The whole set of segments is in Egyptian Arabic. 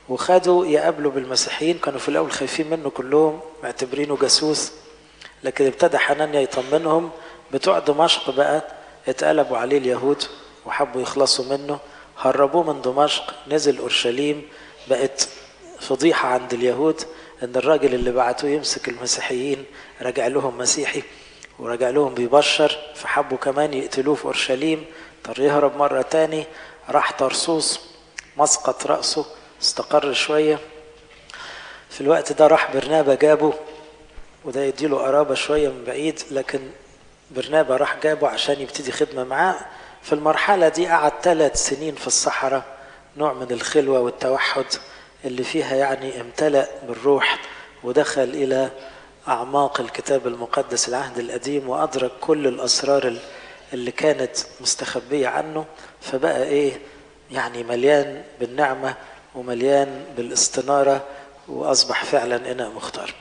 وخدوا يقابلوا بالمسيحيين كانوا في الأول خايفين منه كلهم معتبرينه جاسوس لكن ابتدى حنانيا يطمنهم بتوع دمشق بقى اتقلبوا عليه اليهود وحبوا يخلصوا منه هربوه من دمشق نزل أورشليم بقت فضيحة عند اليهود إن الراجل اللي بعتوه يمسك المسيحيين رجع لهم مسيحي ورجع لهم بيبشر فحبوا كمان يقتلوه في أورشليم اضطر يهرب مرة تاني راح طرسوس مسقط رأسه استقر شوية في الوقت ده راح برنابا جابه وده يديله قرابة شوية من بعيد لكن برنابا راح جابه عشان يبتدي خدمة معاه في المرحلة دي قعد ثلاث سنين في الصحراء نوع من الخلوة والتوحد اللي فيها يعني امتلأ بالروح ودخل إلى أعماق الكتاب المقدس العهد القديم وأدرك كل الأسرار اللي كانت مستخبية عنه فبقى إيه يعني مليان بالنعمة ومليان بالاستنارة وأصبح فعلا إناء مختار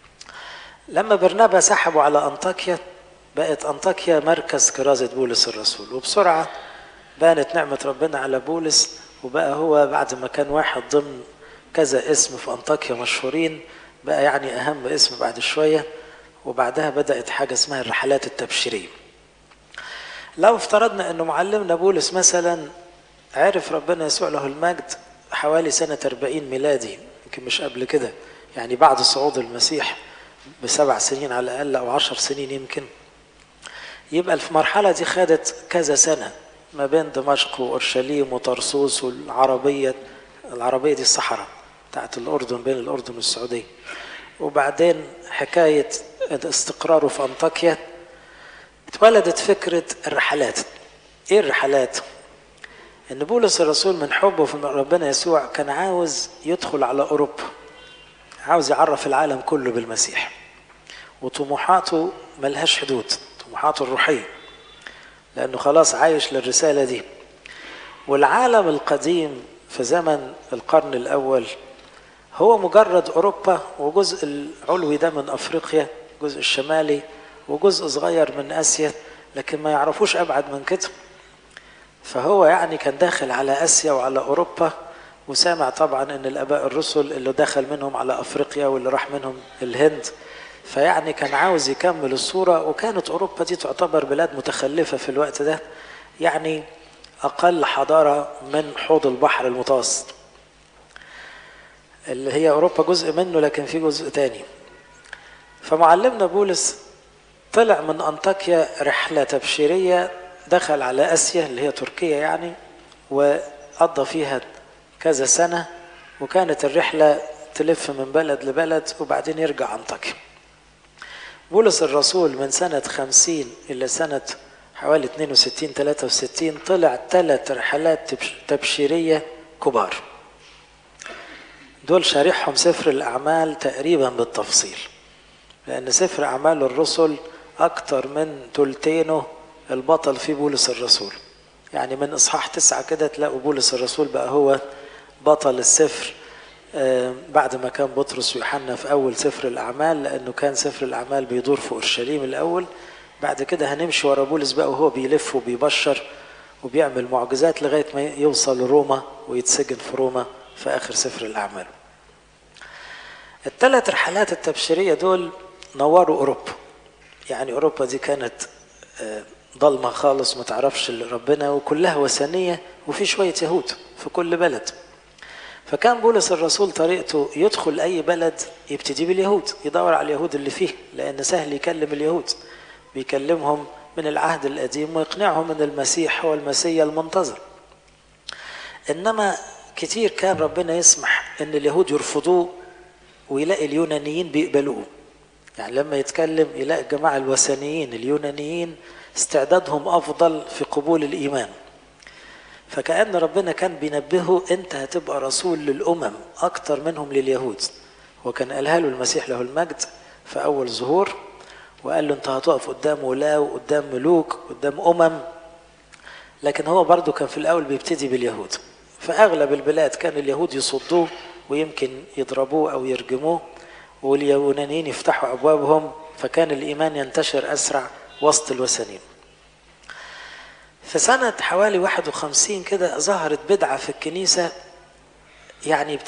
لما برنابا سحبوا على أنطاكيا بقت أنطاكيا مركز كرازة بولس الرسول وبسرعة بانت نعمة ربنا على بولس وبقى هو بعد ما كان واحد ضمن كذا اسم في أنطاكيا مشهورين بقى يعني أهم اسم بعد شوية وبعدها بدأت حاجة اسمها الرحلات التبشيرية لو افترضنا أنه معلمنا بولس مثلا عرف ربنا يسوع له المجد حوالي سنة 40 ميلادي يمكن مش قبل كده يعني بعد صعود المسيح بسبع سنين على الأقل أو عشر سنين يمكن يبقى في المرحلة دي خدت كذا سنة ما بين دمشق وأورشليم وطرسوس والعربية العربية دي الصحراء بتاعت الأردن بين الأردن والسعودية وبعدين حكاية استقراره في أنطاكيا اتولدت فكرة الرحلات ايه الرحلات ان بولس الرسول من حبه في ربنا يسوع كان عاوز يدخل على اوروبا عاوز يعرف العالم كله بالمسيح وطموحاته ملهاش حدود طموحاته الروحية لأنه خلاص عايش للرسالة دي والعالم القديم في زمن القرن الأول هو مجرد أوروبا وجزء العلوي ده من أفريقيا الجزء الشمالي وجزء صغير من آسيا لكن ما يعرفوش أبعد من كده فهو يعني كان داخل على آسيا وعلى أوروبا وسامع طبعا ان الاباء الرسل اللي دخل منهم على افريقيا واللي راح منهم الهند فيعني كان عاوز يكمل الصوره وكانت اوروبا دي تعتبر بلاد متخلفه في الوقت ده يعني اقل حضاره من حوض البحر المتوسط اللي هي اوروبا جزء منه لكن في جزء تاني فمعلمنا بولس طلع من انطاكيا رحله تبشيريه دخل على اسيا اللي هي تركيا يعني وقضى فيها كذا سنة وكانت الرحلة تلف من بلد لبلد وبعدين يرجع أنطاكيا بولس الرسول من سنة خمسين إلى سنة حوالي 62 63 طلع ثلاث رحلات تبشيرية كبار دول شارحهم سفر الأعمال تقريبا بالتفصيل لأن سفر أعمال الرسل أكتر من تلتينه البطل فيه بولس الرسول يعني من إصحاح تسعة كده تلاقوا بولس الرسول بقى هو بطل السفر بعد ما كان بطرس ويوحنا في أول سفر الأعمال لأنه كان سفر الأعمال بيدور في أورشليم الأول بعد كده هنمشي ورا بولس بقى وهو بيلف وبيبشر وبيعمل معجزات لغاية ما يوصل لروما ويتسجن في روما في آخر سفر الأعمال الثلاث رحلات التبشيرية دول نوروا أوروبا يعني أوروبا دي كانت ضلمة خالص ما تعرفش ربنا وكلها وثنية وفي شوية يهود في كل بلد فكان بولس الرسول طريقته يدخل أي بلد يبتدي باليهود يدور على اليهود اللي فيه لأن سهل يكلم اليهود بيكلمهم من العهد القديم ويقنعهم ان المسيح هو المسيا المنتظر انما كتير كان ربنا يسمح ان اليهود يرفضوه ويلاقي اليونانيين بيقبلوه يعني لما يتكلم يلاقي الجماعة الوثنيين اليونانيين استعدادهم أفضل في قبول الإيمان فكأن ربنا كان بينبهه أنت هتبقى رسول للأمم أكتر منهم لليهود وكان قالها له المسيح له المجد في أول ظهور وقال له أنت هتقف قدام ولاة وقدام ملوك قدام أمم لكن هو برضه كان في الأول بيبتدي باليهود فأغلب البلاد كان اليهود يصدوه ويمكن يضربوه أو يرجموه واليونانيين يفتحوا أبوابهم فكان الإيمان ينتشر أسرع وسط الوثنيين في سنة حوالي 51 كده ظهرت بدعة في الكنيسة يعني